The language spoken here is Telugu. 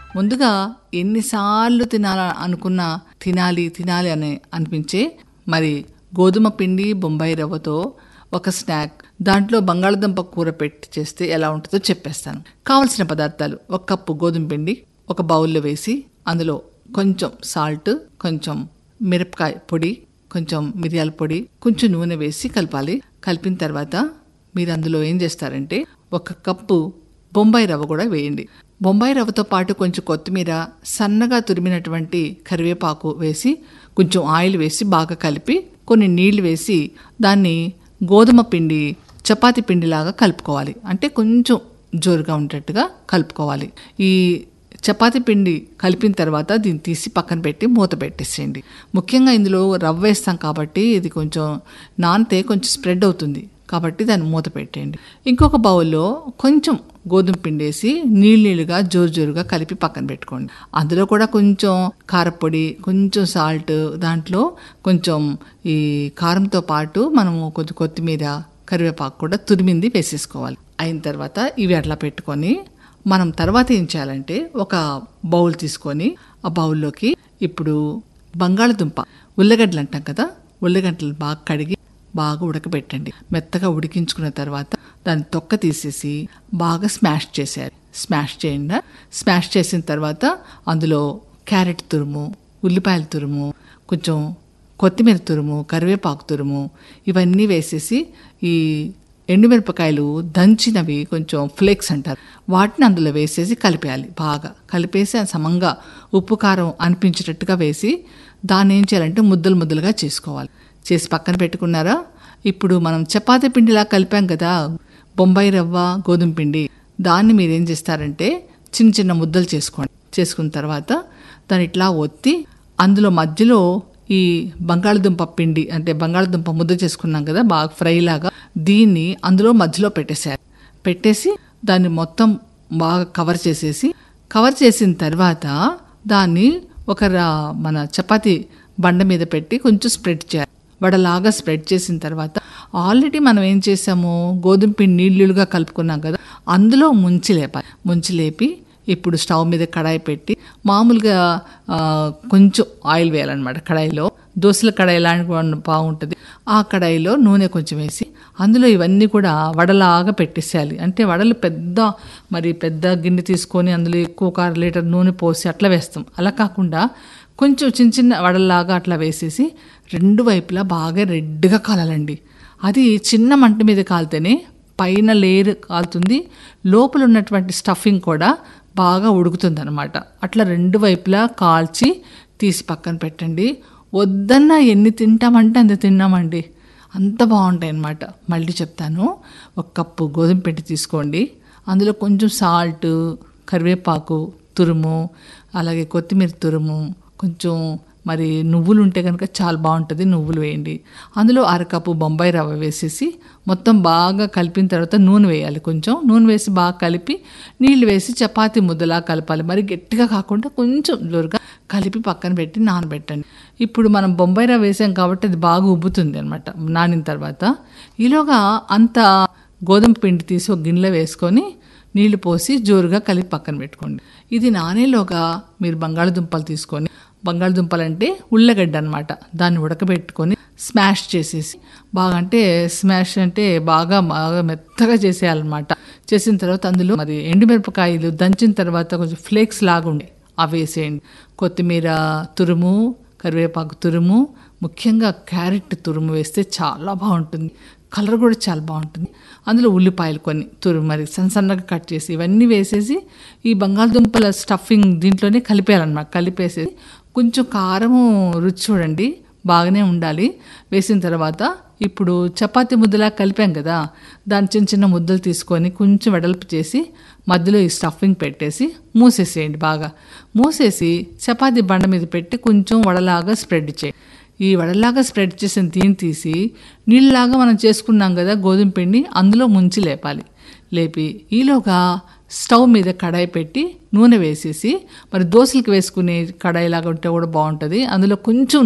ముందుగా ఎన్నిసార్లు తినాల అనుకున్నా తినాలి తినాలి అని అనిపించే మరి గోధుమ పిండి బొంబాయి రవ్వతో ఒక స్నాక్ దాంట్లో బంగాళదుంప కూర పెట్టి చేస్తే ఎలా ఉంటుందో చెప్పేస్తాను కావలసిన పదార్థాలు ఒక కప్పు గోధుమ పిండి ఒక బౌల్లో వేసి అందులో కొంచెం సాల్ట్ కొంచెం మిరపకాయ పొడి కొంచెం మిరియాల పొడి కొంచెం నూనె వేసి కలపాలి కలిపిన తర్వాత మీరు అందులో ఏం చేస్తారంటే ఒక కప్పు బొంబాయి రవ్వ కూడా వేయండి బొంబాయి రవ్వతో పాటు కొంచెం కొత్తిమీర సన్నగా తురిమినటువంటి కరివేపాకు వేసి కొంచెం ఆయిల్ వేసి బాగా కలిపి కొన్ని నీళ్లు వేసి దాన్ని గోధుమ పిండి చపాతీ పిండిలాగా కలుపుకోవాలి అంటే కొంచెం జోరుగా ఉండేట్టుగా కలుపుకోవాలి ఈ చపాతీ పిండి కలిపిన తర్వాత దీన్ని తీసి పక్కన పెట్టి మూత పెట్టేసేయండి ముఖ్యంగా ఇందులో రవ్వ వేస్తాం కాబట్టి ఇది కొంచెం నానితే కొంచెం స్ప్రెడ్ అవుతుంది కాబట్టి దాన్ని మూత పెట్టేయండి ఇంకొక బౌల్లో కొంచెం గోధుమ పిండి వేసి నీళ్ళు నీళ్ళుగా జోరు జోరుగా కలిపి పక్కన పెట్టుకోండి అందులో కూడా కొంచెం కారపొడి కొంచెం సాల్ట్ దాంట్లో కొంచెం ఈ కారంతో పాటు మనము కొంచెం కొత్తిమీర కరివేపాకు కూడా తురిమింది వేసేసుకోవాలి అయిన తర్వాత ఇవి అట్లా పెట్టుకొని మనం తర్వాత ఏం చేయాలంటే ఒక బౌల్ తీసుకొని ఆ బౌల్లోకి ఇప్పుడు బంగాళదుంప ఉల్లగడ్డలు అంటాం కదా ఉల్లగడ్డలు బాగా కడిగి బాగా ఉడకబెట్టండి మెత్తగా ఉడికించుకున్న తర్వాత దాన్ని తొక్క తీసేసి బాగా స్మాష్ చేసేయాలి స్మాష్ చేయండి స్మాష్ చేసిన తర్వాత అందులో క్యారెట్ తురుము ఉల్లిపాయల తురుము కొంచెం కొత్తిమీర తురుము కరివేపాకు తురుము ఇవన్నీ వేసేసి ఈ ఎండుమిరపకాయలు దంచినవి కొంచెం ఫ్లేక్స్ అంటారు వాటిని అందులో వేసేసి కలిపేయాలి బాగా కలిపేసి అది సమంగా ఉప్పు కారం అనిపించేటట్టుగా వేసి దాన్ని ఏం చేయాలంటే ముద్దలు ముద్దలుగా చేసుకోవాలి చేసి పక్కన పెట్టుకున్నారా ఇప్పుడు మనం చపాతీ పిండిలా కలిపాం కదా బొంబాయి రవ్వ గోధుమ పిండి దాన్ని మీరు ఏం చేస్తారంటే చిన్న చిన్న ముద్దలు చేసుకోండి చేసుకున్న తర్వాత దాన్ని ఇట్లా ఒత్తి అందులో మధ్యలో ఈ బంగాళదుంప పిండి అంటే బంగాళదుంప ముద్ద చేసుకున్నాం కదా బాగా ఫ్రై లాగా దీన్ని అందులో మధ్యలో పెట్టేసేయాలి పెట్టేసి దాన్ని మొత్తం బాగా కవర్ చేసేసి కవర్ చేసిన తర్వాత దాన్ని ఒక రా- మన చపాతీ బండ మీద పెట్టి కొంచెం స్ప్రెడ్ చేయాలి వడలాగా స్ప్రెడ్ చేసిన తర్వాత ఆల్రెడీ మనం ఏం చేసాము గోధుమ పిండి నీళ్ళుగా కలుపుకున్నాం కదా అందులో ముంచి లేపాలి ముంచి లేపి ఇప్పుడు స్టవ్ మీద కడాయి పెట్టి మామూలుగా ఆ, కొంచెం ఆయిల్ వేయాలన్నమాట కడాయిలో దోశల కడాయి లాంటి బాగుంటుంది ఆ కడాయిలో నూనె కొంచెం వేసి అందులో ఇవన్నీ కూడా వడలాగా పెట్టేసేయాలి అంటే వడలు పెద్ద మరి పెద్ద గిన్నె తీసుకొని అందులో ఎక్కువ ఒక అర లీటర్ నూనె పోసి అట్లా వేస్తాం అలా కాకుండా కొంచెం చిన్న చిన్న వడల్లాగా అట్లా వేసేసి రెండు వైపులా బాగా రెడ్గా కాలాలండి అది చిన్న మంట మీద కాలితేనే పైన లేయర్ కాలుతుంది లోపల ఉన్నటువంటి స్టఫింగ్ కూడా బాగా ఉడుకుతుంది అనమాట అట్లా రెండు వైపులా కాల్చి తీసి పక్కన పెట్టండి వద్దన్నా ఎన్ని తింటామంటే అంత తిన్నామండి అంత బాగుంటాయి అన్నమాట మళ్ళీ చెప్తాను ఒక కప్పు గోధుమ పిండి తీసుకోండి అందులో కొంచెం సాల్ట్ కరివేపాకు తురుము అలాగే కొత్తిమీర తురుము కొంచెం మరి నువ్వులు ఉంటే కనుక చాలా బాగుంటుంది నువ్వులు వేయండి అందులో అరకప్పు బొంబాయి రవ్వ వేసేసి మొత్తం బాగా కలిపిన తర్వాత నూనె వేయాలి కొంచెం నూనె వేసి బాగా కలిపి నీళ్లు వేసి చపాతీ ముద్దలా కలపాలి మరి గట్టిగా కాకుండా కొంచెం జోరుగా కలిపి పక్కన పెట్టి నానబెట్టండి ఇప్పుడు మనం బొంబాయి రవ్వ వేసాం కాబట్టి అది బాగా ఉబ్బుతుంది అనమాట నానిన తర్వాత ఈలోగా అంత గోధుమ పిండి తీసి ఒక గిన్నెలో వేసుకొని నీళ్లు పోసి జోరుగా కలిపి పక్కన పెట్టుకోండి ఇది నానేలోగా మీరు బంగాళదుంపలు తీసుకొని బంగాళదుంపలు అంటే ఉల్లగడ్డ అనమాట దాన్ని ఉడకబెట్టుకొని స్మాష్ చేసేసి బాగా అంటే స్మాష్ అంటే బాగా బాగా మెత్తగా చేసేయాలన్నమాట చేసిన తర్వాత అందులో మరి ఎండుమిరపకాయలు దంచిన తర్వాత కొంచెం ఫ్లేక్స్ లాగా ఉండే అవి వేసేయండి కొత్తిమీర తురుము కరివేపాకు తురుము ముఖ్యంగా క్యారెట్ తురుము వేస్తే చాలా బాగుంటుంది కలర్ కూడా చాలా బాగుంటుంది అందులో ఉల్లిపాయలు కొన్ని తురుము మరి సన్న సన్నగా కట్ చేసి ఇవన్నీ వేసేసి ఈ బంగాళదుంపల స్టఫింగ్ దీంట్లోనే కలిపేయాలన్నమాట కలిపేసేసి కొంచెం కారము రుచి చూడండి బాగానే ఉండాలి వేసిన తర్వాత ఇప్పుడు చపాతీ ముద్దలా కలిపాం కదా దాని చిన్న చిన్న ముద్దలు తీసుకొని కొంచెం వెడల్పు చేసి మధ్యలో ఈ స్టఫింగ్ పెట్టేసి మూసేసేయండి బాగా మూసేసి చపాతీ బండ మీద పెట్టి కొంచెం వడలాగా స్ప్రెడ్ చేయండి ఈ వడలాగా స్ప్రెడ్ చేసిన దీన్ని తీసి నీళ్ళలాగా మనం చేసుకున్నాం కదా గోధుమ పిండి అందులో ముంచి లేపాలి లేపి ఈలోగా స్టవ్ మీద కడాయి పెట్టి నూనె వేసేసి మరి దోశలకు వేసుకునే కడాయి లాగా ఉంటే కూడా బాగుంటుంది అందులో కొంచెం